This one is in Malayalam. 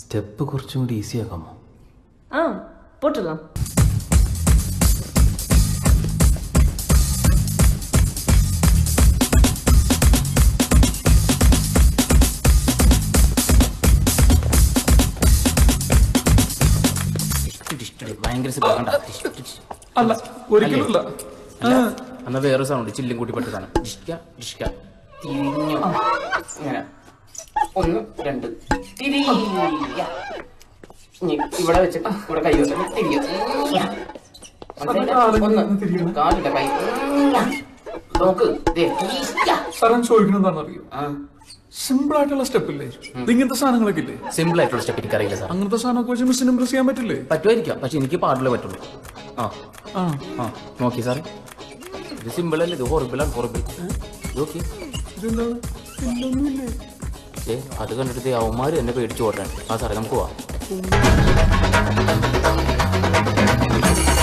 സ്റ്റെപ്പ് കുറച്ചും കൂടി ഈസി ആക്കാമോ ஆ போட்டுடலாம் ഭയങ്കര സിമ്പിൾ കണ്ട അല്ല ഒരിക്കലുമില്ല എന്നാ വേറെ സൗണ്ട് ചില്ലും കൂട്ടി പെട്ടതാണ് ഡിഷ്ക ഡിഷ്ക തിരിഞ്ഞു ഇങ്ങനെ ഒന്ന് രണ്ട് തിരിയ ഇനി ഇവിടെ വെച്ചിട്ട് ഇവിടെ കൈ വെച്ചിട്ട് തിരിയ ഒന്ന് കാലില്ല കൈ നോക്ക് ദേ. സാറൻ ചോദിക്കണം എന്താണെന്ന് അറിയോ ആ സിമ്പിൾ ആയിട്ടുള്ള സ്റ്റെപ്പ് ഇല്ലേ ഇത് ഇങ്ങനത്തെ സാധനങ്ങളൊക്കെ ഇല്ലേ സിമ്പിൾ ആയിട്ടുള്ള സ്റ്റെപ്പ് എനിക്ക് അറിയില്ല സാർ അങ്ങനത്തെ സാധനമൊക്കെ വെച്ച് മിസ്സിന് ഇംപ്രസ് ചെയ്യാൻ പറ്റില്ലേ പറ്റുമായിരിക്കാം പക്ഷെ എനിക്ക് പാടില്ല പറ്റുള്ളൂ ആ ആ ആ നോക്കി സാറേ ഇത് സിമ്പിൾ അല്ലേ ഇത് ഹോറിബിൾ ആണ് ഹോറിബിൾ നോക്കി ഇതെന്താണ് ഇല്ലൊന്നുമില്ലേ ഏ അത് കണ്ടിട്ട് അവന്മാർ എന്നെ പേടിച്ചു ഓട്ടാണ് ആ സാറേ നമുക്ക് പോവാം